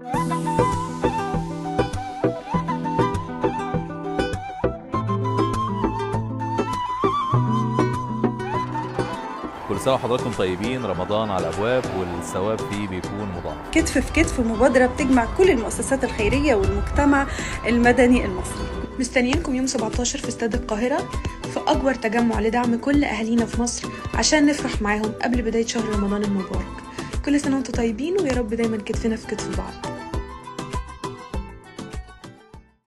كل سنة وحضراتكم طيبين رمضان على الأبواب والثواب فيه بيكون مضاعف كتف في كتف مبادرة بتجمع كل المؤسسات الخيرية والمجتمع المدني المصري مستنيينكم يوم 17 في استاد القاهرة في أكبر تجمع لدعم كل أهالينا في مصر عشان نفرح معاهم قبل بداية شهر رمضان المبارك كل سنة وانتم طيبين ويا رب دايما كتفنا في كتف بعض